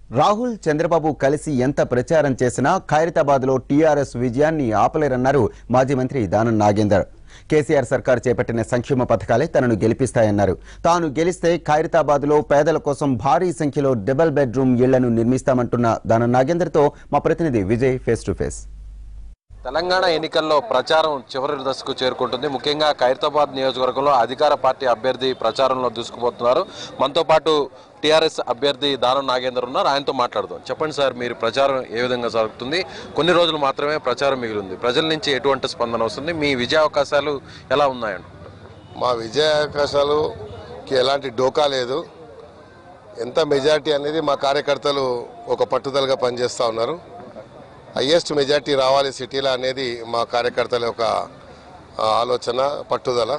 రాహుల్ చంద్రబాబు కలిసి ఎంత ప్రచారం చేసినా ఖైరతాబాద్లో టీఆర్ఎస్ విజయాన్ని ఆపలేరన్నారు మాజీ మంత్రి దానం నాగేందర్ కేసీఆర్ సర్కార్ చేపట్టిన సంక్షేమ పథకాలే తనను గెలిపిస్తాయన్నారు తాను గెలిస్తే ఖైరతాబాద్లో పేదల కోసం భారీ సంఖ్యలో డబుల్ బెడ్రూమ్ ఇళ్లను నిర్మిస్తామంటున్న దానం నాగేందర్తో మా ప్రతినిధి Vijay face to face Telangana ఎన్నికల్లో ప్రచారం చివరి దశకు చేరుకుంటుంది ముఖ్యంగా ఖైరతాబాద్ నియోజకవర్గంలో అధికార పార్టీ అభ్యర్థి ప్రచారంలో దూసుకుపోతున్నారు మనతో పాటు టీఆర్ఎస్ అభ్యర్థి దానం నాగేందర్ ఉన్నారు ఆయనతో మాట్లాడదాం చెప్పండి సార్ మీరు ప్రచారం ఏ విధంగా జరుగుతుంది కొన్ని రోజులు మాత్రమే ప్రచారం మిగిలింది ప్రజల నుంచి ఎటువంటి స్పందన వస్తుంది మీ విజయ అవకాశాలు ఎలా ఉన్నాయండి మా విజయ అవకాశాలుకి ఎలాంటి డోకా లేదు ఎంత మెజార్టీ అనేది మా కార్యకర్తలు ఒక పట్టుదలగా పనిచేస్తూ ఉన్నారు హయ్యెస్ట్ మెజార్టీ రావాలి సిటీలో అనేది మా కార్యకర్తల యొక్క ఆ, ఆలోచన పట్టుదల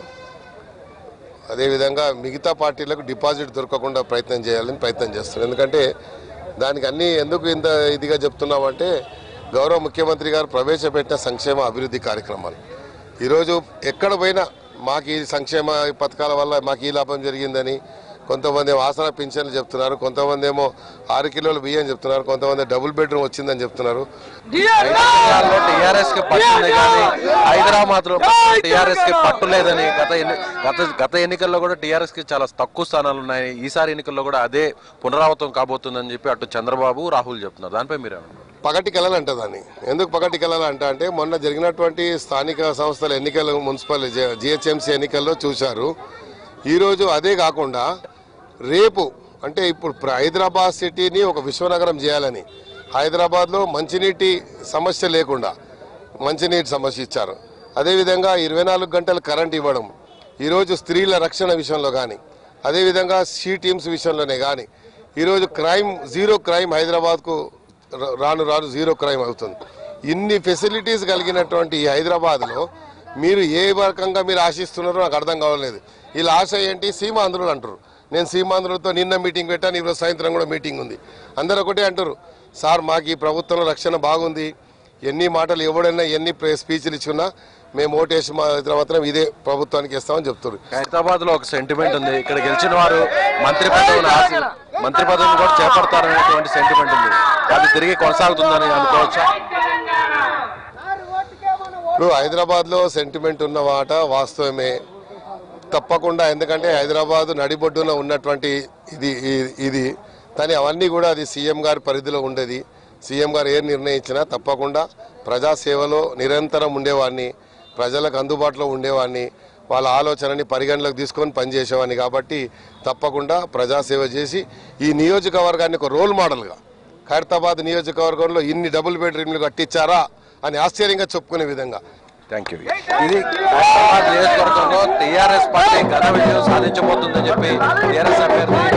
అదేవిధంగా మిగతా పార్టీలకు డిపాజిట్ దొరకకుండా ప్రయత్నం చేయాలని ప్రయత్నం చేస్తున్నాం ఎందుకంటే దానికి అన్ని ఎందుకు ఇంత ఇదిగా చెప్తున్నామంటే గౌరవ ముఖ్యమంత్రి గారు ప్రవేశపెట్టిన సంక్షేమ అభివృద్ధి కార్యక్రమాలు ఈరోజు ఎక్కడ పోయినా మాకు ఈ సంక్షేమ పథకాల వల్ల మాకు ఈ లాభం జరిగిందని కొంతమంది ఏమో ఆసరా పింఛన్లు చెప్తున్నారు కొంతమంది ఏమో ఆరు కిలోలు బియ్యం చెప్తున్నారు కొంతమంది డబుల్ బెడ్రూమ్ వచ్చిందని చెప్తున్నారు తెలంగాణలో టీఆర్ఎస్ కి పట్టు ఉంది కానీ హైదరాబాద్ లో టీఆర్ఎస్ కి పట్టు లేదని గత ఎన్ని గత గత ఎన్నికల్లో కూడా టీఆర్ఎస్ కి చాలా తక్కువ స్థానాలు ఉన్నాయి ఈసారి ఎన్నికల్లో కూడా అదే పునరావృతం కాబోతుందని చెప్పి అటు చంద్రబాబు రాహుల్ చెప్తున్నారు దానిపై మీరు పగటి కళలు అంట దాన్ని ఎందుకు పగటి కళలు అంట అంటే మొన్న జరిగినటువంటి స్థానిక సంస్థల ఎన్నికలు మున్సిపల్ జిహెచ్ఎంసీ ఎన్నికల్లో చూశారు ఈరోజు అదే కాకుండా రేపు అంటే ఇప్పుడు ప్ర- హైదరాబాద్ సిటీని ఒక విశ్వనగరం చేయాలని హైదరాబాద్లో మంచినీటి సమస్య లేకుండా మంచినీటి సమస్య ఇచ్చారు అదేవిధంగా ఇరవై నాలుగు గంటలు కరెంట్ ఇవ్వడం ఈరోజు స్త్రీల రక్షణ విషయంలో కానీ అదేవిధంగా సీ టీమ్స్ విషయంలోనే కానీ ఈరోజు క్రైమ్ జీరో క్రైమ్ హైదరాబాద్కు ర- రాను రాను జీరో క్రైమ్ అవుతుంది ఇన్ని ఫెసిలిటీస్ కలిగినటువంటి ఈ హైదరాబాద్లో మీరు ఏ రకంగా మీరు ఆశిస్తున్నారో నాకు అర్థం కావలేదు వీళ్ళ ఆశ ఏంటి సీమాంధ్రులు అంటారు నేను సీమాంధ్రులతో నిన్న మీటింగ్ పెట్టాను ఈరోజు సాయంత్రం కూడా మీటింగ్ ఉంది అందరూ ఒకటే అంటారు సార్ మాకు ఈ ప్రభుత్వంలో రక్షణ బాగుంది ఎన్ని మాటలు ఎవడైనా ఎన్ని ప్రే- స్పీచ్లు ఇచ్చున్నా మేము ఓటేసి మా మాత్రం ఇదే ప్రభుత్వానికి ఇస్తామని చెప్తారు హైదరాబాద్ లో ఒక సెంటిమెంట్ ఉంది ఇక్కడ గెలిచిన వారు మంత్రి పదవిని ఆశ- మంత్రి పదవిని కూడా చేపడతారనేటువంటి సెంటిమెంట్ ఉంది అది తిరిగి కొనసాగుతుందని అనుకోవచ్చా ఇప్పుడు హైదరాబాద్లో సెంటిమెంట్ ఉన్న మాట వాస్తవమే తప్పకుండా ఎందుకంటే హైదరాబాద్ నడిబొడ్డున ఉన్నటువంటి ఇది ఈ- ఇది కానీ అవన్నీ కూడా అది సీఎం గారి పరిధిలో ఉండేది సీఎం గారు ఏ నిర్ణయించినా తప్పకుండా ప్రజాసేవలో నిరంతరం ఉండేవాడిని ప్రజలకు అందుబాటులో ఉండేవాడిని వాళ్ళ ఆలోచనని పరిగణలోకి తీసుకొని పనిచేసేవాడిని కాబట్టి తప్పకుండా ప్రజాసేవ చేసి ఈ నియోజకవర్గాన్ని ఒక రోల్ మోడల్గా ఖైరతాబాద్ నియోజకవర్గంలో ఇన్ని డబుల్ బెడ్రూమ్లు కట్టించారా అని ఆశ్చర్యంగా చెప్పుకునే విధంగా థ్యాంక్ యూ ఇది హైదరాబాద్ నియోజకవర్గంలో టీఆర్ఎస్ పార్టీ ఘన విజయం సాధించబోతుందని చెప్పి టీఆర్ఎస్ అభ్యర్థి